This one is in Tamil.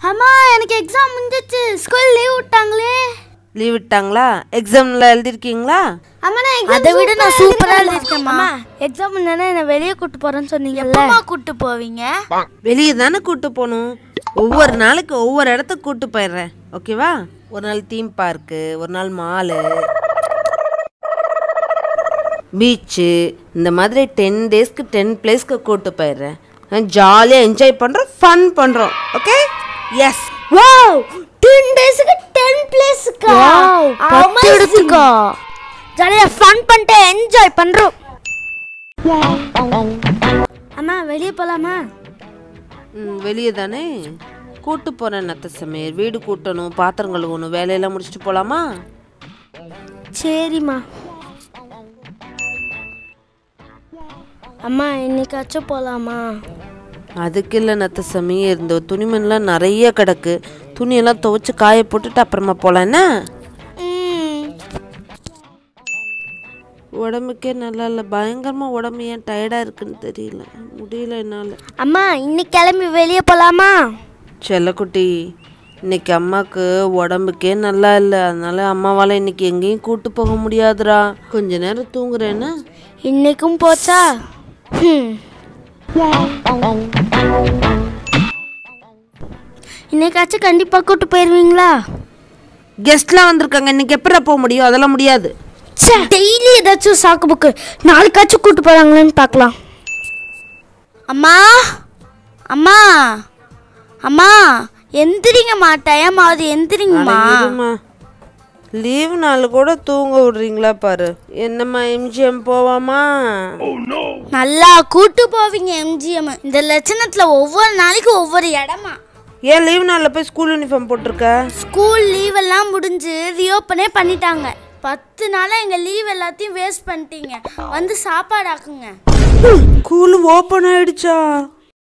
அம்மா எனக்கு எக்ஸாம் முடிஞ்சிச்சு ஸ்கூல் லீவ் விட்டாங்களே லீவ் விட்டாங்களா எக்ஸாம்ல எழுதிருக்கீங்களா அம்மா நான் அதை விட நான் சூப்பரா எழுதிருக்கேன்மா எக்ஸாம் முன்னாடி என்ன வெளியே கூட்டு போறேன்னு சொன்னீங்கல்ல எப்பமா கூட்டு போவீங்க வெளியே தானே கூட்டு போகணும் ஒவ்வொரு நாளைக்கு ஒவ்வொரு இடத்துக்கு கூட்டு போயிடுறேன் ஓகேவா ஒரு நாள் தீம் பார்க்கு ஒரு நாள் மாலு பீச்சு இந்த மாதிரி டென் டேஸ்க்கு டென் பிளேஸ்க்கு கூட்டு போயிடுறேன் ஜாலியாக என்ஜாய் பண்ணுறோம் ஃபன் பண்ணுறோம் ஓகே எஸ் வாவ் 10 டேஸ்க்கு 10 பிளேஸ்க்கா வாவ் பத்து எடுத்துக்கோ ஜாலியா ஃபன் பண்ணிட்டு என்ஜாய் பண்றோம் அம்மா வெளியே போலாமா வெளியே தானே கூட்டு போகிறேன் நத்த சமையல் வீடு கூட்டணும் பாத்திரம் கழுவணும் வேலையெல்லாம் முடிச்சுட்டு போகலாமா சரிம்மா அம்மா இன்னைக்காச்சும் போலாமா அதுக்கு இல்லை நத்த சாமி இந்த துணிமணிலாம் நிறைய கிடக்கு துணியெல்லாம் துவைச்சு காய போட்டுட்டு அப்புறமா போகலாம் என்ன உடம்புக்கே நல்லா இல்லை பயங்கரமாக உடம்பு ஏன் டயர்டாக இருக்குன்னு தெரியல முடியல என்னால் அம்மா இன்னைக்கு கிளம்பி வெளியே போலாமா செல்லக்குட்டி இன்னைக்கு அம்மாவுக்கு உடம்புக்கே நல்லா இல்லை அதனால அம்மாவால் இன்னைக்கு எங்கேயும் கூட்டு போக முடியாதுடா கொஞ்ச நேரம் தூங்குறேன்னா இன்னைக்கும் போச்சா ஹம். இன்னைக்காச்சும் கண்டிப்பா கூட்டு போயிருவீங்களா கெஸ்ட்லாம் வந்திருக்காங்க இன்னைக்கு எப்படா போக முடியும் அதெல்லாம் முடியாது டெய்லி ஏதாச்சும் சாக்கு புக்கு நாளைக்காச்சும் கூட்டு போறாங்களான்னு பார்க்கலாம் அம்மா அம்மா அம்மா எந்திரிங்கம்மா டைம் ஆகுது எந்திரிங்கம்மா இருமா லீவ் நாள் கூட தூங்க விடுறீங்களா பாரு என்னம்மா எம்ஜிஎம் போவாமா நல்லா கூட்டு போவீங்க எம்ஜிஎம் இந்த லட்சணத்துல ஒவ்வொரு நாளைக்கு ஒவ்வொரு இடமா ஏன் லீவ் நாளில் போய் ஸ்கூல் யூனிஃபார்ம் போட்டிருக்க ஸ்கூல் லீவ் எல்லாம் முடிஞ்சு ரீஓப்பனே பண்ணிட்டாங்க பத்து நாளா எங்க லீவ் எல்லாத்தையும் வேஸ்ட் பண்ணிட்டீங்க வந்து சாப்பாடு ஆக்குங்க ஸ்கூல் ஓப்பன் ஆயிடுச்சா